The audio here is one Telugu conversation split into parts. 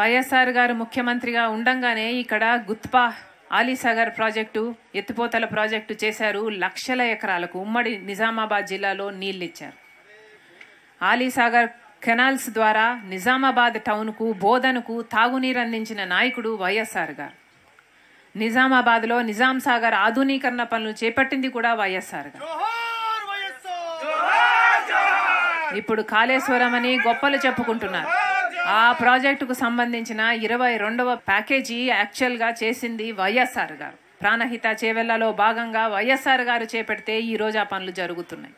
వైఎస్ఆర్ గారు ముఖ్యమంత్రిగా ఉండంగానే ఇక్కడ గుత్పా ఆలీసాగర్ ప్రాజెక్టు ఎత్తిపోతల ప్రాజెక్టు చేశారు లక్షల ఎకరాలకు ఉమ్మడి నిజామాబాద్ జిల్లాలో నీళ్ళు ఇచ్చారు ఆలీసాగర్ కెనాల్స్ ద్వారా నిజామాబాద్ టౌన్కు బోధనకు తాగునీరు అందించిన నాయకుడు వైఎస్ఆర్ గారు నిజామాబాద్లో నిజాం సాగర్ ఆధునీకరణ పనులు చేపట్టింది కూడా వైఎస్ఆర్ గారు జోహార్ వైఎస్ఆర్ ఇప్పుడు కాళేశ్వరం అని గొప్పలు చెప్పుకుంటున్నారు ఆ ప్రాజెక్టుకు సంబంధించిన ఇరవై రెండవ ప్యాకేజీ యాక్చువల్గా చేసింది వైఎస్ఆర్ గారు ప్రాణహిత చేవెళ్లలో భాగంగా వైఎస్ఆర్ గారు చేపడితే ఈ రోజు ఆ పనులు జరుగుతున్నాయి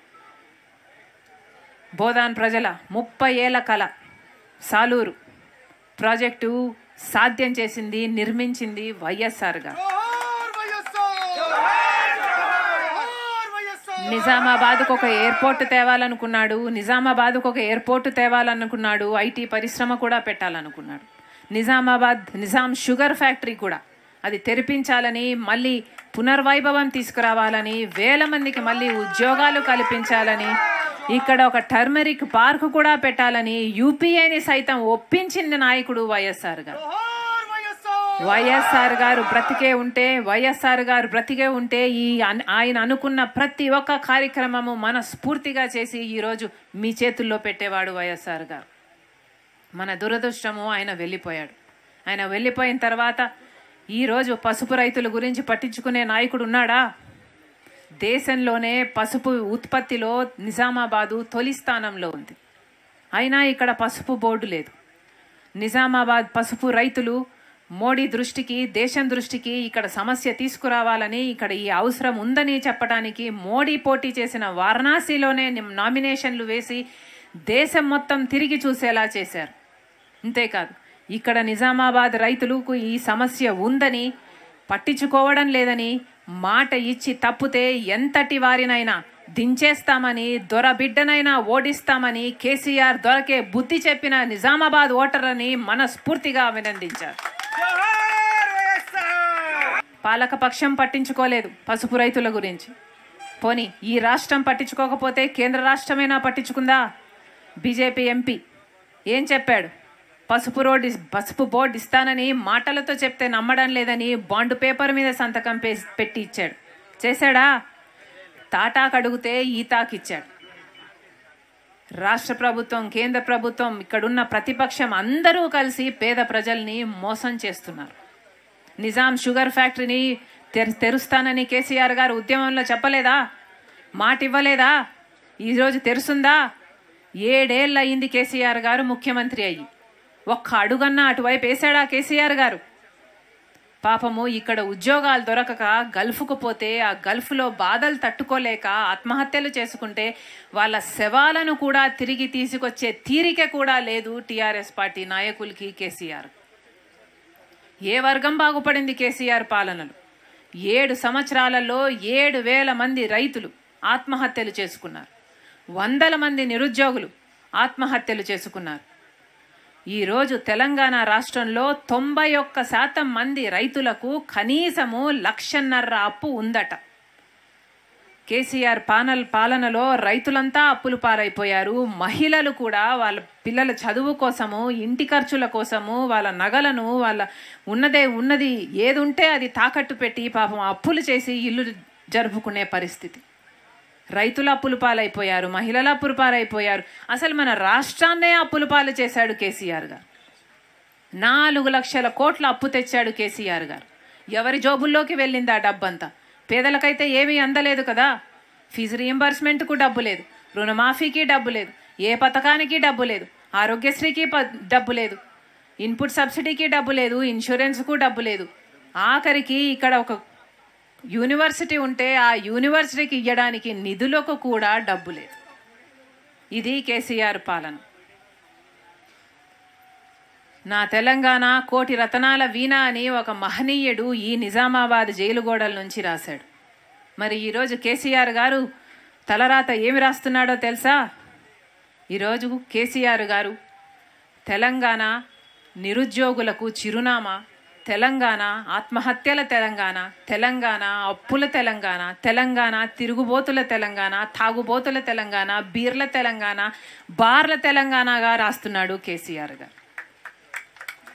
బోధాన్ ప్రజల ముప్పై ఏళ్ల కళ సాలూరు ప్రాజెక్టు సాధ్యం చేసింది నిర్మించింది వైఎస్ఆర్ గారు జోహార్ వైఎస్ఆర్ జోహార్ వైఎస్ఆర్ నిజామాబాద్కు ఒక ఎయిర్పోర్ట్ తేవాలనుకున్నాడు నిజామాబాద్కు ఒక ఎయిర్పోర్ట్ తేవాలనుకున్నాడు ఐటీ పరిశ్రమ కూడా పెట్టాలనుకున్నాడు నిజామాబాద్ నిజాం షుగర్ ఫ్యాక్టరీ కూడా అది తెరిపించాలని మళ్ళీ పునర్వైభవం తీసుకురావాలని వేల మందికి మళ్ళీ ఉద్యోగాలు కల్పించాలని ఇక్కడ ఒక టర్మరిక్ పార్క్ కూడా పెట్టాలని యూపీఐని సైతం ఒప్పించిన నాయకుడు వైఎస్ఆర్ గారు జోహార్ వైఎస్ఆర్ వైఎస్ఆర్ గారు బ్రతికే ఉంటే వైఎస్ఆర్ గారు బ్రతికే ఉంటే ఈ అన్- ఆయన అనుకున్న ప్రతి ఒక్క కార్యక్రమము మనస్ఫూర్తిగా చేసి ఈరోజు మీ చేతుల్లో పెట్టేవాడు వైఎస్ఆర్ గారు మన దురదృష్టము ఆయన వెళ్ళిపోయాడు ఆయన వెళ్ళిపోయిన తర్వాత ఈరోజు పసుపు రైతుల గురించి పట్టించుకునే నాయకుడు ఉన్నాడా దేశంలోనే పసుపు ఉత్పత్తిలో నిజామాబాదు తొలి స్థానంలో ఉంది అయినా ఇక్కడ పసుపు బోర్డు లేదు నిజామాబాద్ పసుపు రైతులు మోడీ దృష్టికి దేశం దృష్టికి ఇక్కడ సమస్య తీసుకురావాలని ఇక్కడ ఈ అవసరం ఉందని చెప్పడానికి మోడీ పోటీ చేసిన వారణాసిలోనే నిమ్- నామినేషన్లు వేసి దేశం మొత్తం తిరిగి చూసేలా చేశారు అంతేకాదు ఇక్కడ నిజామాబాద్ రైతులకు ఈ సమస్య ఉందని పట్టించుకోవడం లేదని మాట ఇచ్చి తప్పితే ఎంతటి వారినైనా దించేస్తామని దొర బిడ్డనైనా ఓడిస్తామని కేసీఆర్ దొరకే బుద్ధి చెప్పిన నిజామాబాద్ ఓటర్లని మనస్ఫూర్తిగా అభినందించారు జోహార్ వైఎస్ఆర్ పాలకపక్షం పట్టించుకోలేదు పసుపు రైతుల గురించి పోని ఈ రాష్ట్రం పట్టించుకోకపోతే కేంద్ర రాష్ట్రమైనా పట్టించుకుందా బీజేపీ ఎంపీ ఏం చెప్పాడు పసుపు రోడ్ ఇస్- పసుపు బోర్డు ఇస్తానని మాటలతో చెప్తే నమ్మడం లేదని బాండ్ పేపర్ మీద సంతకం పే- పెట్టి ఇచ్చాడు చేశాడా తాటాకు అడిగితే ఈ తాకిచ్చాడు రాష్ట్ర ప్రభుత్వం కేంద్ర ప్రభుత్వం ఇక్కడున్న ప్రతిపక్షం అందరూ కలిసి పేద ప్రజల్ని మోసం చేస్తున్నారు నిజాం షుగర్ ఫ్యాక్టరీని తెరు తెరుస్తానని కేసీఆర్ గారు ఉద్యమంలో చెప్పలేదా మాట ఇవ్వలేదా ఈరోజు తెరుస్తుందా ఏడేళ్ళు అయింది కేసీఆర్ గారు ముఖ్యమంత్రి అయ్యి ఒక్క అడుగన్నా అటువైపు వేసాడా కేసీఆర్ గారు పాపము ఇక్కడ ఉద్యోగాలు దొరకక గల్ఫ్కు పోతే ఆ గల్ఫ్లో బాధలు తట్టుకోలేక ఆత్మహత్యలు చేసుకుంటే వాళ్ళ శవాలను కూడా తిరిగి తీసుకొచ్చే తీరిక కూడా లేదు టీఆర్ఎస్ పార్టీ నాయకులకి కేసీఆర్ ఏ వర్గం బాగుపడింది కేసీఆర్ పాలనలో ఏడు సంవత్సరాలలో ఏడు వేల మంది రైతులు ఆత్మహత్యలు చేసుకున్నారు వందల మంది నిరుద్యోగులు ఆత్మహత్యలు చేసుకున్నారు ఈరోజు తెలంగాణ రాష్ట్రంలో తొంభై ఒక్క శాతం మంది రైతులకు కనీసము లక్షన్నర అప్పు ఉందట కేసీఆర్ పానల్ పాలనలో రైతులంతా అప్పులు పాలైపోయారు మహిళలు కూడా వాళ్ళ పిల్లల చదువు కోసము ఇంటి ఖర్చుల కోసము వాళ్ళ నగలను వాళ్ళ ఉన్నదే ఉన్నది ఏది ఉంటే అది తాకట్టు పెట్టి పాపం అప్పులు చేసి ఇల్లు జరుపుకునే పరిస్థితి రైతుల అప్పులు పాలైపోయారు మహిళల అప్పులు పాలైపోయారు అసలు మన రాష్ట్రాన్నే అప్పులు పాలు చేశాడు కేసీఆర్ గారు నాలుగు లక్షల కోట్ల అప్పు తెచ్చాడు కేసీఆర్ గారు ఎవరి జోబుల్లోకి వెళ్ళింది ఆ డబ్బంతా పేదలకైతే ఏమీ అందలేదు కదా ఫీజు రీఎంబర్స్మెంట్కు డబ్బు లేదు రుణమాఫీకి డబ్బు లేదు ఏ పథకానికి డబ్బు లేదు ఆరోగ్యశ్రీకి ప డబ్బు లేదు ఇన్పుట్ సబ్సిడీకి డబ్బు లేదు ఇన్సూరెన్స్కు డబ్బు లేదు ఆఖరికి ఇక్కడ ఒక యూనివర్సిటీ ఉంటే ఆ యూనివర్సిటీకి ఇవ్వడానికి నిధులకు కూడా డబ్బు లేదు ఇది కేసీఆర్ పాలన నా తెలంగాణ కోటి రతనాల వీణ అని ఒక మహనీయుడు ఈ నిజామాబాద్ జైలు గోడల నుంచి రాశాడు మరి ఈరోజు కేసీఆర్ గారు తలరాత ఏమి రాస్తున్నాడో తెలుసా ఈరోజు కేసీఆర్ గారు తెలంగాణ నిరుద్యోగులకు చిరునామా తెలంగాణ ఆత్మహత్యల తెలంగాణ తెలంగాణ అప్పుల తెలంగాణ తెలంగాణ తిరుగుబోతుల తెలంగాణ తాగుబోతుల తెలంగాణ బీర్ల తెలంగాణ బార్ల తెలంగాణగా రాస్తున్నాడు కేసీఆర్ గారు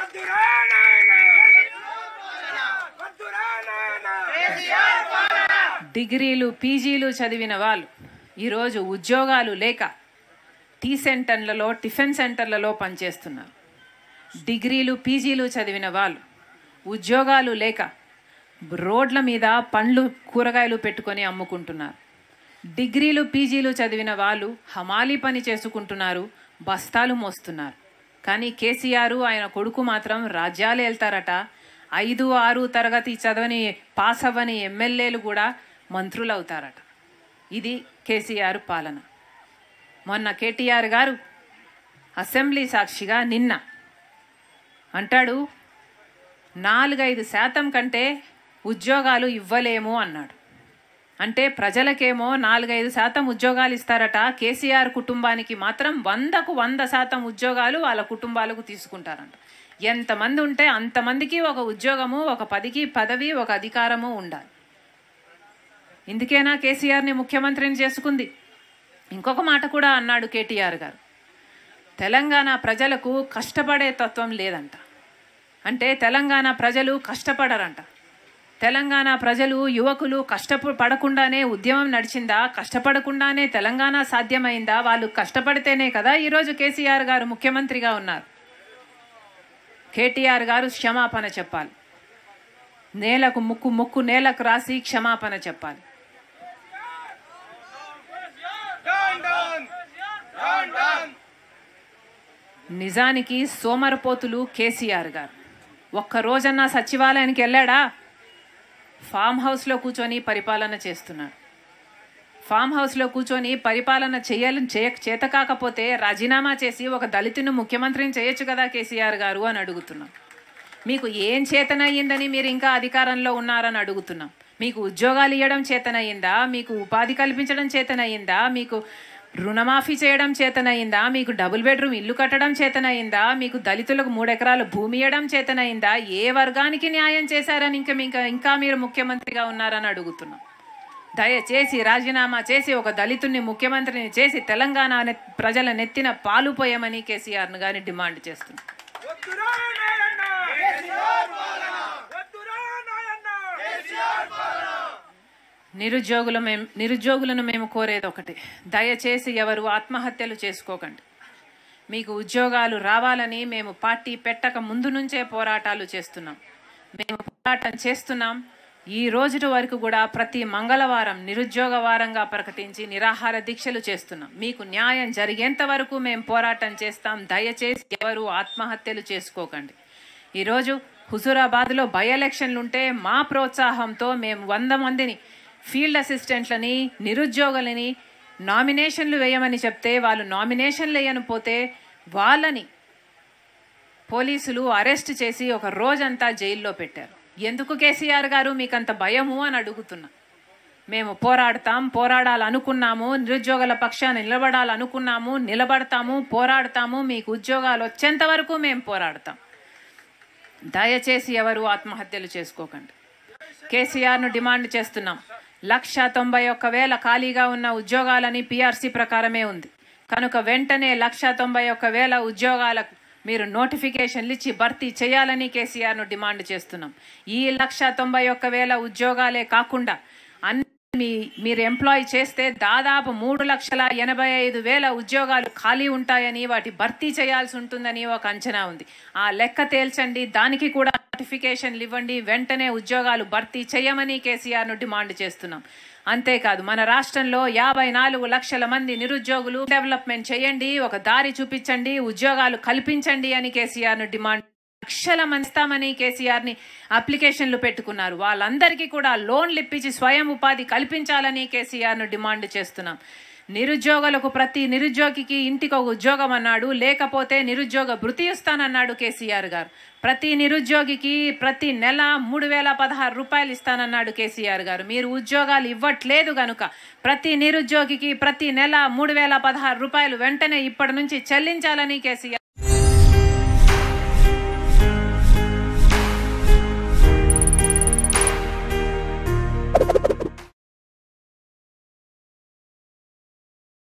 వద్దురా నాయన వద్దురా నాయన డిగ్రీలు పీజీలు చదివిన వాళ్ళు ఈరోజు ఉద్యోగాలు లేక టీ సెంటర్లలో టిఫిన్ సెంటర్లలో పనిచేస్తున్నారు డిగ్రీలు పీజీలు చదివిన వాళ్ళు ఉద్యోగాలు లేక రోడ్ల మీద పండ్లు కూరగాయలు పెట్టుకొని అమ్ముకుంటున్నారు డిగ్రీలు పీజీలు చదివిన వాళ్ళు హమాలీ పని చేసుకుంటున్నారు బస్తాలు మోస్తున్నారు కానీ కేసీఆర్ ఆయన కొడుకు మాత్రం రాజ్యాలు వెళ్తారట ఐదు ఆరు తరగతి చదవని పాస్ అవ్వని ఎమ్మెల్యేలు కూడా మంత్రులు అవుతారట ఇది కేసీఆర్ పాలన మొన్న కేటీఆర్ గారు అసెంబ్లీ సాక్షిగా నిన్న అంటాడు నాలుగైదు శాతం కంటే ఉద్యోగాలు ఇవ్వలేము అన్నాడు అంటే ప్రజలకేమో నాలుగైదు శాతం ఉద్యోగాలు ఇస్తారట కేసీఆర్ కుటుంబానికి మాత్రం వందకు వంద శాతం ఉద్యోగాలు వాళ్ళ కుటుంబాలకు తీసుకుంటారంట ఎంతమంది ఉంటే అంతమందికి ఒక ఉద్యోగము ఒక పదికి పదవి ఒక అధికారము ఉండాలి ఇందుకేనా కేసీఆర్ని ముఖ్యమంత్రిని చేసుకుంది ఇంకొక మాట కూడా అన్నాడు కేటీఆర్ గారు తెలంగాణ ప్రజలకు కష్టపడే తత్వం లేదంట అంటే తెలంగాణ ప్రజలు కష్టపడరంట తెలంగాణ ప్రజలు యువకులు కష్టపడకుండానే ఉద్యమం నడిచిందా కష్టపడకుండానే తెలంగాణ సాధ్యమైందా వాళ్ళు కష్టపడితేనే కదా ఈరోజు కేసీఆర్ గారు ముఖ్యమంత్రిగా ఉన్నారు కేటీఆర్ గారు క్షమాపణ చెప్పాలి నేలకు ముక్కు ముక్కు నేలకు రాసి క్షమాపణ చెప్పాలి డౌన్ డౌన్ డౌన్ డౌన్ నిజానికి సోమరపోతులు కేసీఆర్ గారు ఒక్క రోజన్నా సచివాలయానికి వెళ్ళాడా ఫామ్ హౌస్లో కూర్చొని పరిపాలన చేస్తున్నాడు ఫామ్ హౌస్లో కూర్చొని పరిపాలన చేయాలని చేయ చేత కాకపోతే రాజీనామా చేసి ఒక దళితుని ముఖ్యమంత్రిని చేయొచ్చు కదా కేసీఆర్ గారు అని అడుగుతున్నాం మీకు ఏం చేతనయ్యిందని మీరు ఇంకా అధికారంలో ఉన్నారని అడుగుతున్నాం మీకు ఉద్యోగాలు ఇవ్వడం చేతనయ్యిందా మీకు ఉపాధి కల్పించడం చేతనయ్యిందా మీకు రుణమాఫీ చేయడం చేతనయ్యిందా మీకు డబుల్ బెడ్రూమ్ ఇల్లు కట్టడం చేతనయ్యిందా మీకు దళితులకు మూడు ఎకరాలు భూమి ఇవ్వడం చేతనయ్యిందా ఏ వర్గానికి న్యాయం చేశారని ఇంకా ఇంకా ఇంకా మీరు ముఖ్యమంత్రిగా ఉన్నారని అడుగుతున్నాం దయచేసి రాజీనామా చేసి ఒక దళితుడిని ముఖ్యమంత్రిని చేసి తెలంగాణ నె- ప్రజల నెత్తిన పాలు పోయమని కేసీఆర్ను కానీ డిమాండ్ చేస్తున్నాం వద్దురా నాయన కేసీఆర్ పాలన వద్దురా నాయన కేసీఆర్ పాలన నిరుద్యోగుల మేము నిరుద్యోగులను మేము కోరేది ఒకటి దయచేసి ఎవరు ఆత్మహత్యలు చేసుకోకండి మీకు ఉద్యోగాలు రావాలని మేము పార్టీ పెట్టక ముందు నుంచే పోరాటాలు చేస్తున్నాం మేము పోరాటం చేస్తున్నాం ఈ రోజుటి వరకు కూడా ప్రతి మంగళవారం నిరుద్యోగ వారంగా ప్రకటించి నిరాహార దీక్షలు చేస్తున్నాం మీకు న్యాయం జరిగేంత వరకు మేము పోరాటం చేస్తాం దయచేసి ఎవరు ఆత్మహత్యలు చేసుకోకండి ఈరోజు హుజూరాబాద్లో బై ఎలక్షన్లు ఉంటే మా ప్రోత్సాహంతో మేము వంద మందిని ఫీల్డ్ అసిస్టెంట్లని నిరుద్యోగులని నామినేషన్లు వేయమని చెప్తే వాళ్ళు నామినేషన్లు వేయనిపోతే వాళ్ళని పోలీసులు అరెస్ట్ చేసి ఒక రోజంతా జైల్లో పెట్టారు ఎందుకు కేసీఆర్ గారు మీకంత భయము అని అడుగుతున్నా మేము పోరాడతాం పోరాడాలనుకున్నాము నిరుద్యోగుల పక్షాన నిలబడాలనుకున్నాము నిలబడతాము పోరాడతాము మీకు ఉద్యోగాలు వచ్చేంత వరకు మేము పోరాడతాం దయచేసి ఎవరు ఆత్మహత్యలు చేసుకోకండి కేసీఆర్ను డిమాండ్ చేస్తున్నాం లక్ష తొంభై ఒక్క వేల ఖాళీగా ఉన్న ఉద్యోగాలని పీఆర్సీ ప్రకారమే ఉంది కనుక వెంటనే లక్ష తొంభై ఒక్క వేల ఉద్యోగాలకు మీరు నోటిఫికేషన్లు ఇచ్చి భర్తీ చేయాలని కేసీఆర్ను డిమాండ్ చేస్తున్నాం ఈ లక్ష తొంభై ఒక్క వేల ఉద్యోగాలే కాకుండా అన్ని మీ మీరు ఎంప్లాయ్ చేస్తే దాదాపు మూడు లక్షల ఎనభై ఐదు వేల ఉద్యోగాలు ఖాళీ ఉంటాయని వాటి భర్తీ చేయాల్సి ఉంటుందని ఒక అంచనా ఉంది ఆ లెక్క తేల్చండి దానికి కూడా నోటిఫికేషన్లు ఇవ్వండి వెంటనే ఉద్యోగాలు భర్తీ చేయమని కేసీఆర్ను డిమాండ్ చేస్తున్నాం అంతేకాదు మన రాష్ట్రంలో యాభై నాలుగు లక్షల మంది నిరుద్యోగులు డెవలప్మెంట్ చేయండి ఒక దారి చూపించండి ఉద్యోగాలు కల్పించండి అని కేసీఆర్ను డిమాండ్ లక్షల మంది ఇస్తామని కేసీఆర్ని అప్లికేషన్లు పెట్టుకున్నారు వాళ్ళందరికీ కూడా లోన్లు ఇప్పించి స్వయం ఉపాధి కల్పించాలని కేసీఆర్ను డిమాండ్ చేస్తున్నాం నిరుద్యోగులకు ప్రతి నిరుద్యోగికి ఇంటికి ఒక ఉద్యోగం అన్నాడు లేకపోతే నిరుద్యోగ భృతి ఇస్తానన్నాడు కేసీఆర్ గారు ప్రతి నిరుద్యోగికి ప్రతి నెల మూడు వేల పదహారు రూపాయలు ఇస్తానన్నాడు కేసీఆర్ గారు మీరు ఉద్యోగాలు ఇవ్వట్లేదు గనుక ప్రతి నిరుద్యోగికి ప్రతి నెల మూడు వేల పదహారు రూపాయలు వెంటనే ఇప్పటి నుంచి చెల్లించాలని కేసీఆర్